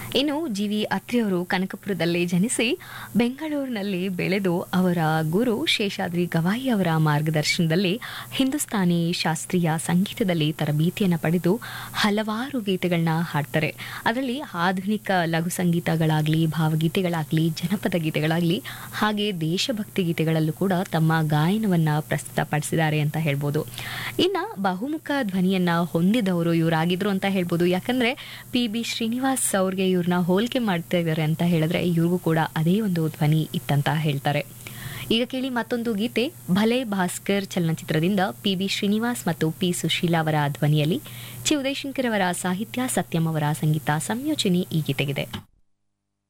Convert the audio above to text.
ಇನ್ನು G V ಅತ್ರಿಯವರು ಕನಕಪುರದಲ್ಲಿ ಜನಿಸಿ ಬೆಂಗಳೂರಿನಲ್ಲಿ ಬೆಳೆದು ಅವರ ಗುರು ಶೇಷಾದ್ರಿ ಗವಾಯಿ ಅವರ ಮಾರ್ಗದರ್ಶನದಲ್ಲಿ ಹಿಂದೂಸ್ತಾನಿ ಶಾಸ್ತ್ರೀಯ ಸಂಗೀತದಲ್ಲಿ ತರಬೇತಿಯನ್ನು ಪಡೆದು ಹಲವಾರು ಗೀತೆಗಳನ್ನ ಹಾಡ್ತಾರೆ ಅದರಲ್ಲಿ ಆಧುನಿಕ ಲಘು ಸಂಗೀತಗಳಾಗಲಿ ಭಾವಗೀತೆಗಳಾಗಲಿ ಜನಪದ ಗೀತೆಗಳಾಗಲಿ ಹಾಗೆ ದೇಶಭಕ್ತಿ ಗೀತೆಗಳಲ್ಲೂ ಕೂಡ ತಮ್ಮ ಗಾಯನವನ್ನ ಪ್ರಸ್ತುತಪಡಿಸಿದ್ದಾರೆ ಅಂತ ಹೇಳ್ಬೋದು ಇನ್ನ ಬಹುಮುಖ ಧ್ವನಿಯನ್ನ ಹೊಂದಿದವರು ಇವರಾಗಿದ್ರು ಅಂತ ಹೇಳ್ಬೋದು ಯಾಕಂದ್ರೆ ಪಿ ಬಿ ಶ್ರೀನಿವಾಸ್ ಅವ್ರಿಗೆ ಇವ್ರನ್ನ ಹೋಲಿಕೆ ಮಾಡ್ತಾ ಇದ್ದಾರೆ ಅಂತ ಹೇಳಿದ್ರೆ ಇವ್ರಿಗೂ ಕೂಡ ಅದೇ ಒಂದು ಧ್ವನಿ ಇತ್ತಂತ ಹೇಳ್ತಾರೆ ಈಗ ಕೇಳಿ ಮತ್ತೊಂದು ಗೀತೆ ಭಲೆ ಭಾಸ್ಕರ್ ಚಲನಚಿತ್ರದಿಂದ ಪಿ ಬಿ ಶ್ರೀನಿವಾಸ್ ಮತ್ತು ಪಿ ಸುಶೀಲಾ ಅವರ ಧ್ವನಿಯಲ್ಲಿ ಚಿ ಉದಯಶಂಕರ್ ಅವರ ಸಾಹಿತ್ಯ ಸತ್ಯಂ ಅವರ ಸಂಗೀತ ಸಂಯೋಜನೆ ಈ ಗೀತೆಗಿದೆ